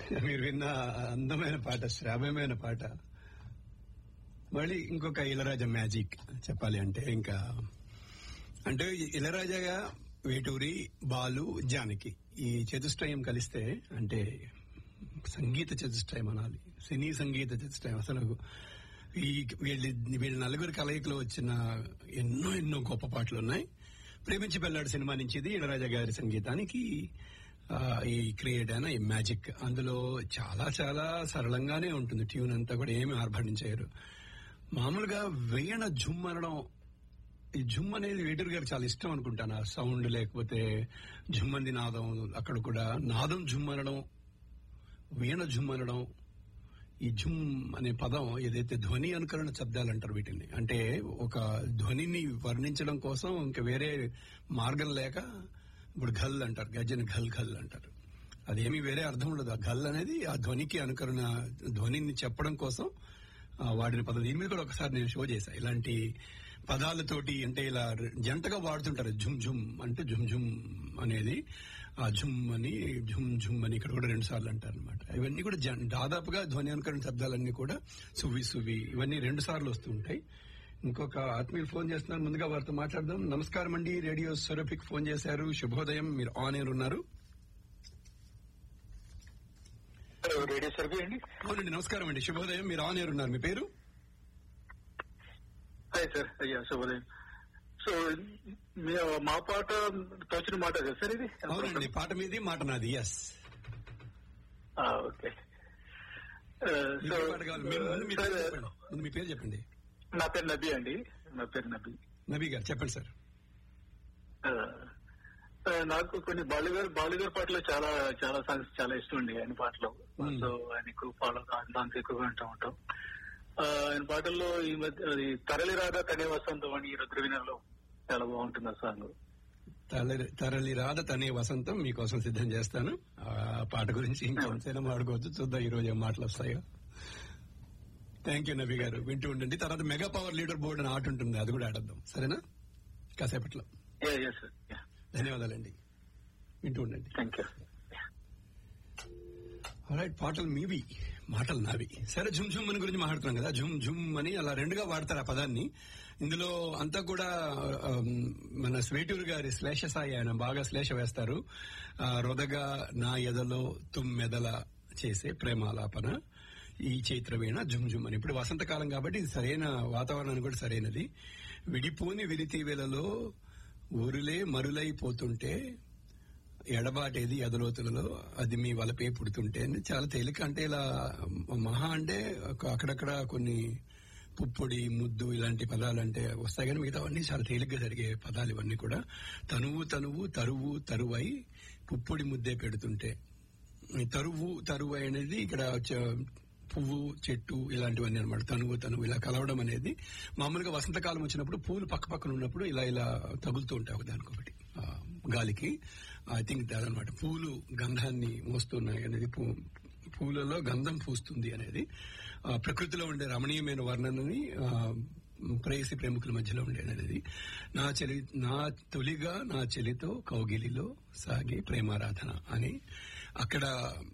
మీరు విన్న అందమైన పాట శ్రావ్యమైన పాట మళ్ళీ ఇంకొక ఇళరాజా మ్యాజిక్ చెప్పాలి అంటే ఇంకా అంటే ఈ ఇళరాజాగా వేటూరి బాలు జానకి ఈ చతుష్టయం కలిస్తే అంటే సంగీత చతుష్టయం అనాలి సినీ సంగీత చతుష్టయం అసలు ఈ వీళ్ళ వీళ్ళ నలుగురు కలయికలో వచ్చిన ఎన్నో ఎన్నో గొప్ప పాటలు ఉన్నాయి ప్రేమించి పెళ్ళాడు సినిమా నుంచి ఇది ఇళరాజా గారి సంగీతానికి ఆ, ఈ క్రియేట్ అయిన ఈ మ్యాజిక్ అందులో చాలా చాలా సరళంగానే ఉంటుంది ట్యూన్ అంతా కూడా ఏమి ఆర్భాటించారు మామూలుగా వేయణ జుమ్ అనడం ఈ జుమ్ అనేది వేటూరు గారికి చాలా ఇష్టం అనుకుంటాను ఆ సౌండ్ లేకపోతే జుమ్మంది నాదం అక్కడ కూడా నాదం జుమ్ అనడం వీణ జుమ్ అనడం ఈ జుమ్ అనే పదం ఏదైతే ధ్వని అనుకరణ శబ్దాలు అంటారు వీటిని అంటే ఒక ధ్వనిని వర్ణించడం కోసం ఇంకా వేరే మార్గం లేక ఇప్పుడు ఘల్ అంటారు గజ్జని ఘల్ ఘల్ అంటారు అదేమీ వేరే అర్థం ఉండదు ఆ ఘల్ అనేది ఆ ధ్వనికి అనుకరణ ధ్వనిని చెప్పడం కోసం ఆ, వాడిన పదం దీని మీద కూడా ఒకసారి నేను షో చేశా ఇలాంటి పదాలతోటి అంటే ఇలా జంటగా వాడుతుంటారు జుమ్ జుమ్ అంటే జుమ్ జుమ్ అనేది ఆ జుమ్ అని జుమ్ జుమ్ అని ఇక్కడ కూడా రెండు సార్లు అంటారు అనమాట ఇవన్నీ కూడా జన్- దాదాపుగా ధ్వని అనుకరణ శబ్దాలన్నీ కూడా సువి సువి ఇవన్నీ రెండు సార్లు వస్తూ ఉంటాయి ఇంకొక ఆత్మీయులు ఫోన్ చేస్తున్నారు ముందుగా వారితో మాట్లాడదాం నమస్కారం అండి రేడియో సొరపిక్ ఫోన్ చేశారు శుభోదయం మీరు ఆన్ ఎయిర్ ఉన్నారు హలో రేడియో సర్వే అండి అవునండి నమస్కారం అండి శుభోదయం మీరు ఆన్ ఎయిర్ ఉన్నారు మీ పేరు హాయ్ సార్ అయ్యా శుభోదయం సో మీ- మా పాట తోచిన మాట కదా సార్ ఇది అవునండి పాట మీది మాట నాది ఎస్ ఆ, ఓకే ఆ, మీ సో పాట కావాలి మీరు ముందు మీ సార్, పేరు చెప్పండి ముందు మీ పేరు చెప్పండి నా పేరు నబీ అండి నా పేరు నబీ నబీ గారు చెప్పండి సార్ ఆ, ఆ, నాకు కొన్ని బాలుగారు బాలుగారు పాటలు చాలా చాలా సాంగ్స్ చాలా ఇష్టం అండి ఆయన పాటలు Hmm. సో ఆయన ఎక్కువ ఫాలో సాంగ్స్ ఎక్కువగా వింటూ ఉంటాం ఆ, ఆయన పాటల్లో ఈ మధ్య అది తరలి రాగా తనే వసంతం అని రుద్రవీణలో చాలా బాగుంటుంది ఆ సాంగ్ తరలి తరలి రాధ తనే వసంతం మీకోసం సిద్ధం చేస్తాను ఆ పాట గురించి ఇంకొంతైనా మాడుకోవచ్చు చూద్దాం ఈ రోజు ఏం మాటలు వస్తాయో థ్యాంక్ యూ నబీ గారు వింటూ ఉండండి తర్వాత మెగా పవర్ లీడర్ బోర్డు అని ఆట ఉంటుంది అది కూడా ఆడద్దాం సరేనా కాసేపట్లో సార్ ధన్యవాదాలండి వింటూ ఉండండి థ్యాంక్ యూ రైట్ పాటలు మీవి మాటలు నావి సరే ఝుమ్ ఝుమ్ అని గురించి మాట్లాడుతున్నాం కదా ఝుమ్ ఝుమ్ అని అలా రెండుగా వాడతారు ఆ పదాన్ని ఇందులో అంతా కూడా ఆమ్, మన స్వేటూరు గారి శ్లేష సాయి ఆయన బాగా శ్లేష వేస్తారు ఆ, రొదగా నా ఎదలో తుమ్మెదల చేసే ప్రేమాలాపన ఈ చైత్రవీణ ఝుమ్ ఝుమ్ అని ఇప్పుడు వసంతకాలం కాబట్టి ఇది సరైన వాతావరణానికి కూడా సరైనది విడిపోని విరితీవెలలో ఊరులే మరులైపోతుంటే ఎడబాటేది ఎదలోతులలో అది మీ వలపే పుడుతుంటే అని చాలా తేలిక అంటే ఇలా మహా అంటే ఒక- అక్కడక్కడ కొన్ని పుప్పొడి ముద్దు ఇలాంటి పదాలు అంటే వస్తాయి కానీ మిగతావన్నీ చాలా తేలిగ్గా జరిగే పదాలు ఇవన్నీ కూడా తనువు తనువు తరువు తరువై పుప్పొడి ముద్దే పెడుతుంటే ఈ తరువు తరువు అనేది ఇక్కడ చ- పువ్వు చెట్టు ఇలాంటివన్నీ అనమాట తనువు తనువు ఇలా కలవడం అనేది మామూలుగా వసంతకాలం వచ్చినప్పుడు పూలు పక్క పక్కన ఉన్నప్పుడు ఇలా ఇలా తగులుతూ ఉంటాయి ఒకదానికొకటి ఆ, గాలికి ఐ థింక్ అదనమాట పూలు గంధాన్ని మోస్తున్నాయి అనేది పూ- పూలలో గంధం పూస్తుంది అనేది ఆ, ప్రకృతిలో ఉండే రమణీయమైన వర్ణనని ఆ, ప్రేయసి ప్రేమికుల మధ్యలో ఉండేది అనేది నా చెలి నా తొలిగా నా చెలితో కౌగిలిలో సాగే ప్రేమారాధన అని అక్కడ